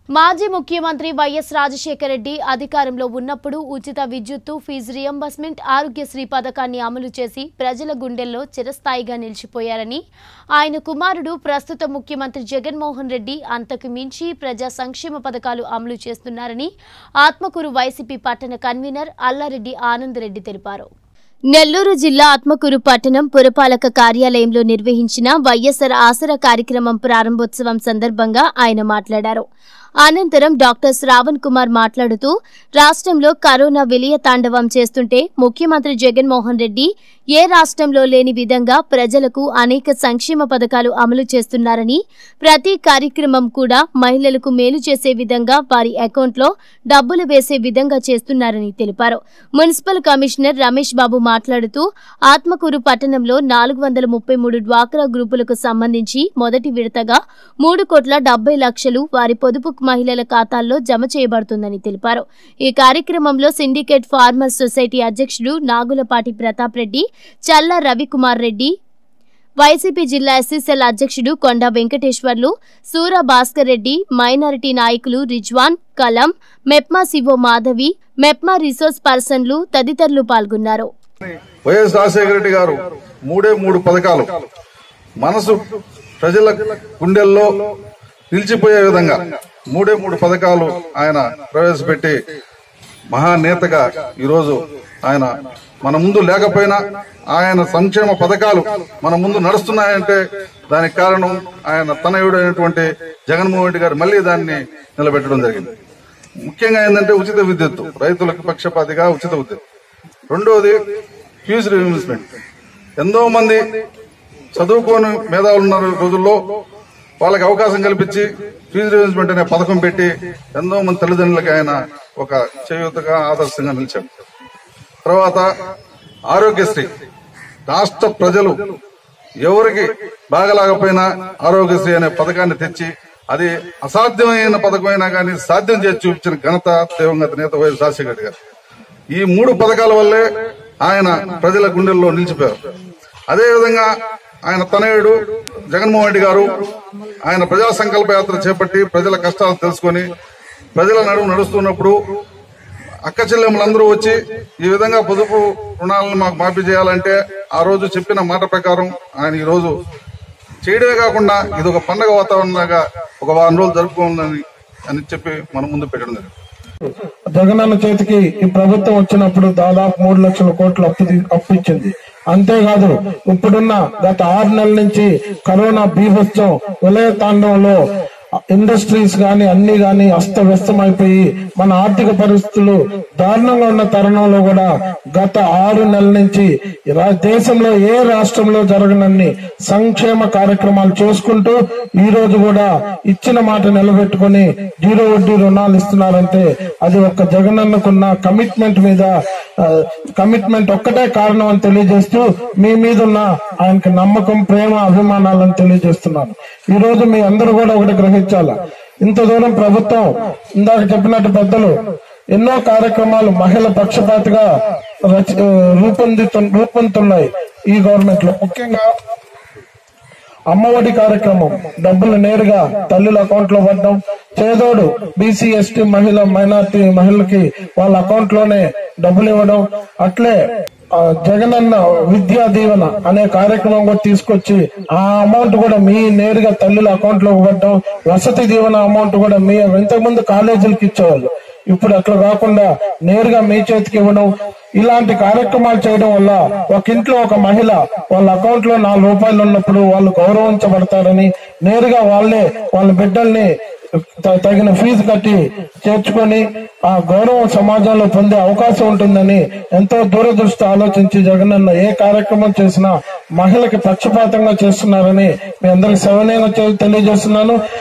మాజీ ముఖ్యమంత్రి వైఎస్ రాజశేఖర రెడ్డి అధికారంలో ఉన్నప్పుడు ఉచిత విద్యుత్తు ఫీజు రియంబర్స్మెంట్ ఆరోగ్యశ్రీ పథకాన్ని అమలు చేసి ప్రజల గుండెల్లో చిరస్థాయిగా నిలిచిపోయారని ఆయన కుమారుడు ప్రస్తుత ముఖ్యమంత్రి జగన్మోహన్ రెడ్డి అంతకు మించి ప్రజా సంక్షేమ పథకాలు అమలు చేస్తున్నారని ఆత్మకూరు వైసీపీ పట్టణ కన్వీనర్ అల్లారెడ్డి ఆనందరెడ్డి తెలిపారు నెల్లూరు జిల్లా ఆత్మకూరు పట్టణం పురపాలక కార్యాలయంలో నిర్వహించిన వైఎస్ఆర్ ఆసరా కార్యక్రమం ప్రారంభోత్సవం సందర్భంగా ఆయన మాట్లాడారు అనంతరం డాక్టర్ శ్రావణ్ కుమార్ మాట్లాడుతూ రాష్ట్రంలో కరోనా విలయ తాండవం చేస్తుంటే ముఖ్యమంత్రి జగన్మోహన్ రెడ్డి ఏ రాష్ట్రంలో లేని విధంగా ప్రజలకు అనేక సంక్షేమ పథకాలు అమలు చేస్తున్నారని ప్రతి కార్యక్రమం కూడా మహిళలకు మేలు చేసే విధంగా వారి అకౌంట్లో డబ్బులు వేసే విధంగా చేస్తున్నారని తెలిపారు మున్సిపల్ కమిషనర్ రమేష్ బాబు మాట్లాడుతూ ఆత్మకూరు పట్టణంలో నాలుగు వందల ముప్పై మూడు డ్వాక్రా గ్రూపులకు సంబంధించి మొదటి విడతగా మూడు కోట్ల డెబ్బై లక్షలు వారి పొదుపు మహిళల ఖాతాల్లో జమ చేయబడుతుందని తెలిపారు ఈ కార్యక్రమంలో సిండికేట్ ఫార్మర్స్ సొసైటీ అధ్యక్షుడు నాగులపాటి ప్రతాప్ రెడ్డి చల్ల రవికుమార్ రెడ్డి వైసీపీ జిల్లా ఎస్సీసెల్ అధ్యక్షుడు కొండ వెంకటేశ్వర్లు సూర భాస్కర్ రెడ్డి మైనారిటీ నాయకులు రిజ్వాన్ కలం మెప్మా శివో మాధవి మెప్మా రిసోర్స్ పర్సన్లు తదితరులు పాల్గొన్నారు వైఎస్ రాజశేఖర రెడ్డి గారు మూడే మూడు పథకాలు మనసు ప్రజల గుండెల్లో నిలిచిపోయే విధంగా మూడే మూడు పథకాలు ఆయన ప్రవేశపెట్టి మహానేతగా ఈరోజు ఆయన మన ముందు లేకపోయినా ఆయన సంక్షేమ పథకాలు మన ముందు నడుస్తున్నాయంటే దానికి కారణం ఆయన తనయుడు అయినటువంటి జగన్మోహన్ రెడ్డి గారు మళ్ళీ దాన్ని నిలబెట్టడం జరిగింది ముఖ్యంగా ఏంటంటే ఉచిత విద్యుత్ రైతులకు పక్షపాతిగా ఉచిత విద్యుత్ రెండోది ఫీజు రియంబర్స్మెంట్ ఎంతో మంది చదువుకోని మేధావులు ఉన్న రోజుల్లో వాళ్ళకి అవకాశం కల్పించి ఫీజు రియంబర్స్మెంట్ అనే పథకం పెట్టి ఎంతో మంది తల్లిదండ్రులకి ఆయన ఒక చేయూతగా ఆదర్శంగా నిలిచారు తర్వాత ఆరోగ్యశ్రీ రాష్ట్ర ప్రజలు ఎవరికి బాగలేకపోయినా ఆరోగ్యశ్రీ అనే పథకాన్ని తెచ్చి అది అసాధ్యమైన పథకమైనా కానీ సాధ్యం చేసి చూపించిన ఘనత దివంగత నేత వైఎస్ రాజశేఖర రెడ్డి గారు ఈ మూడు పథకాల వల్లే ఆయన ప్రజల గుండెల్లో నిలిచిపోయారు అదేవిధంగా ఆయన తనయుడు జగన్మోహన్ రెడ్డి గారు ఆయన ప్రజా సంకల్ప యాత్ర చేపట్టి ప్రజల కష్టాలు తెలుసుకొని ప్రజల నడుము నడుస్తున్నప్పుడు అక్క చెల్లెములందరూ వచ్చి ఈ విధంగా పొదుపు రుణాలను మాకు మాఫీ చేయాలంటే ఆ రోజు చెప్పిన మాట ప్రకారం ఆయన ఈ రోజు చేయడమే కాకుండా ఇది ఒక పండగ వాతావరణంగా ఒక వారం రోజులు జరుపుకోవాలని అని చెప్పి మన ముందు పెట్టడం జరిగింది జగనన్న చేతికి ఈ ప్రభుత్వం వచ్చినప్పుడు దాదాపు మూడు లక్షల కోట్లు అప్పు తీ- అప్పు ఇచ్చింది అంతేకాదు ఇప్పుడున్న గత ఆరు నెలల నుంచి కరోనా బీభత్సం విలయ తాండవంలో ఇండస్ట్రీస్ గాని అన్ని గాని అస్తవ్యస్తం అయిపోయి మన ఆర్థిక పరిస్థితులు దారుణంగా ఉన్న తరుణంలో కూడా గత ఆరు నెలల నుంచి రా- దేశంలో ఏ రాష్ట్రంలో జరగనన్ని సంక్షేమ కార్యక్రమాలు చేసుకుంటూ ఈ రోజు కూడా ఇచ్చిన మాట నిలబెట్టుకుని జీరో వడ్డీ రుణాలు ఇస్తున్నారంటే అది ఒక్క జగనన్నకున్న కమిట్మెంట్ మీద కమిట్మెంట్ ఒక్కటే కారణం అని తెలియజేస్తూ మీ మీద ఉన్న ఆయనకి నమ్మకం ప్రేమ అభిమానాలను తెలియజేస్తున్నాను ఈ రోజు మీ అందరూ కూడా ఒకటి గ్రహించాల ఇంత దూరం ప్రభుత్వం ఇందాక చెప్పినట్టు పెద్దలు ఎన్నో కార్యక్రమాలు మహిళ పక్షపాతిగా రచ- రూపొందితు రూపొందుతున్నాయి ఈ గవర్నమెంట్ లో ముఖ్యంగా అమ్మఒడి కార్యక్రమం డబ్బులు నేరుగా తల్లుల అకౌంట్ లో పడడం చేదోడు బీసీ ఎస్టీ మహిళ మైనార్టీ మహిళలకి వాళ్ళ అకౌంట్ లోనే డబ్బులు ఇవ్వడం అట్లే ఆ, జగనన్న విద్యా దీవెన అనే కార్యక్రమం కూడా తీసుకొచ్చి ఆ అమౌంట్ కూడా మీ నేరుగా తల్లుల అకౌంట్ లో పడడం వసతి దీవెన అమౌంట్ కూడా మీ ఇంతకుముందు కాలేజీలకు ఇచ్చేవాళ్ళు ఇప్పుడు అట్లా కాకుండా నేరుగా మీ చేతికి ఇవ్వడం ఇలాంటి కార్యక్రమాలు చేయడం వల్ల ఒక ఇంట్లో ఒక మహిళ వాళ్ళ అకౌంట్ లో నాలుగు రూపాయలు ఉన్నప్పుడు వాళ్ళు గౌరవించబడతారని నేరుగా వాళ్ళే వాళ్ళ బిడ్డల్ని త- తగిన ఫీజు కట్టి చేర్చుకొని ఆ గౌరవం సమాజంలో పొందే అవకాశం ఉంటుందని ఎంతో దూరదృష్టి ఆలోచించి జగనన్న ఏ కార్యక్రమం చేసినా మహిళకి పక్షపాతంగా చేస్తున్నారని మీ అందరికి సవినయంగా తెలియజేస్తున్నాను